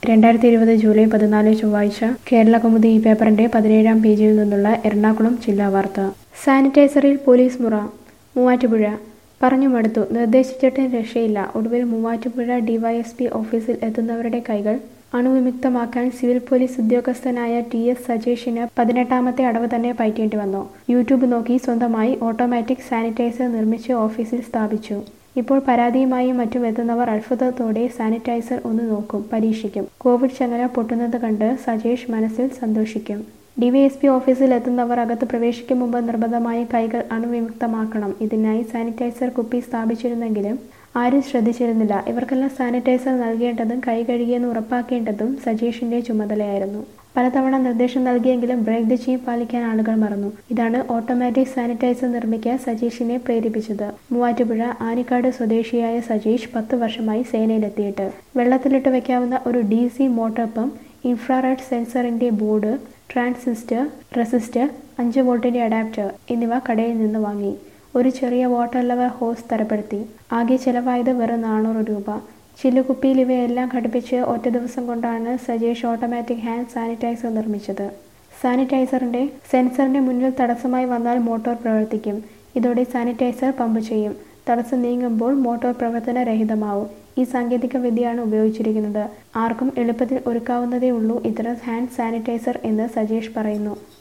രണ്ടായിരത്തി ഇരുപത് ജൂലൈ പതിനാല് ചൊവ്വാഴ്ച കേരള കൗമുദി ഈ പേപ്പറിന്റെ പതിനേഴാം പേജിൽ നിന്നുള്ള എറണാകുളം ജില്ലാ വാർത്ത സാനിറ്റൈസറിൽ പോലീസ് മുറ മൂവാറ്റുപുഴ പറഞ്ഞു മടുത്തു നിർദ്ദേശിച്ചിട്ടും രക്ഷയില്ല ഒടുവിൽ മൂവാറ്റുപുഴ ഡിവൈഎസ്പി ഓഫീസിൽ എത്തുന്നവരുടെ കൈകൾ അണുവിമുക്തമാക്കാൻ സിവിൽ പോലീസ് ഉദ്യോഗസ്ഥനായ ടി എസ് സജേഷിന് പതിനെട്ടാമത്തെ അടവ് തന്നെ പയറ്റേണ്ടി വന്നു യൂട്യൂബ് നോക്കി സ്വന്തമായി ഓട്ടോമാറ്റിക് സാനിറ്റൈസർ നിർമ്മിച്ച് ഓഫീസിൽ സ്ഥാപിച്ചു ഇപ്പോൾ പരാതിയുമായും മറ്റും എത്തുന്നവർ അത്ഭുതത്തോടെ സാനിറ്റൈസർ ഒന്ന് നോക്കും പരീക്ഷിക്കും കോവിഡ് ചങ്ങല പൊട്ടുന്നത് കണ്ട് സജേഷ് മനസ്സിൽ സന്തോഷിക്കും ഡിവൈഎസ്പി ഓഫീസിൽ എത്തുന്നവർ അകത്ത് പ്രവേശിക്കും മുമ്പ് നിർബന്ധമായും കൈകൾ അണുവിമുക്തമാക്കണം ഇതിനായി സാനിറ്റൈസർ കുപ്പി സ്ഥാപിച്ചിരുന്നെങ്കിലും ആരും ശ്രദ്ധിച്ചിരുന്നില്ല ഇവർക്കെല്ലാം സാനിറ്റൈസർ നൽകേണ്ടതും കൈ കഴുകിയെന്ന് ഉറപ്പാക്കേണ്ടതും സജേഷിന്റെ ചുമതലയായിരുന്നു പലതവണ നിർദ്ദേശം നൽകിയെങ്കിലും ബ്രേക്ക് ദ ചെയിൻ പാലിക്കാൻ ആളുകൾ മറന്നു ഇതാണ് ഓട്ടോമാറ്റിക് സാനിറ്റൈസർ നിർമ്മിക്കാൻ സജീഷിനെ പ്രേരിപ്പിച്ചത് മൂവാറ്റുപുഴ ആനിക്കാട് സ്വദേശിയായ സജീഷ് പത്ത് വർഷമായി സേനയിലെത്തിയിട്ട് വെള്ളത്തിലിട്ട് വെക്കാവുന്ന ഒരു D C motor pump infrared സെൻസറിന്റെ ബോർഡ് ട്രാൻസിസ്റ്റർ റെസിസ്റ്റർ അഞ്ച് വോൾട്ടിന്റെ അഡാപ്റ്റർ എന്നിവ കടയിൽ നിന്ന് വാങ്ങി ഒരു ചെറിയ വാട്ടർ ലെവൽ ഹോസ് തരപ്പെടുത്തി ആകെ ചെലവായത് വെറും നാനൂറ് രൂപ ചില്ലുകുപ്പിയിൽ ഇവയെല്ലാം ഘടിപ്പിച്ച് ഒറ്റ ദിവസം കൊണ്ടാണ് സജേഷ് ഓട്ടോമാറ്റിക് ഹാൻഡ് സാനിറ്റൈസർ നിർമ്മിച്ചത് സാനിറ്റൈസറിന്റെ സെൻസറിന്റെ മുന്നിൽ തടസ്സമായി വന്നാൽ മോട്ടോർ പ്രവർത്തിക്കും ഇതോടെ സാനിറ്റൈസർ പമ്പ് ചെയ്യും തടസ്സം നീങ്ങുമ്പോൾ മോട്ടോർ പ്രവർത്തനരഹിതമാവും ഈ സാങ്കേതിക വിദ്യയാണ് ഉപയോഗിച്ചിരിക്കുന്നത് ആർക്കും എളുപ്പത്തിൽ ഒരുക്കാവുന്നതേ ഉള്ളൂ ഇത്തരം ഹാൻഡ് സാനിറ്റൈസർ എന്ന് സജേഷ് പറയുന്നു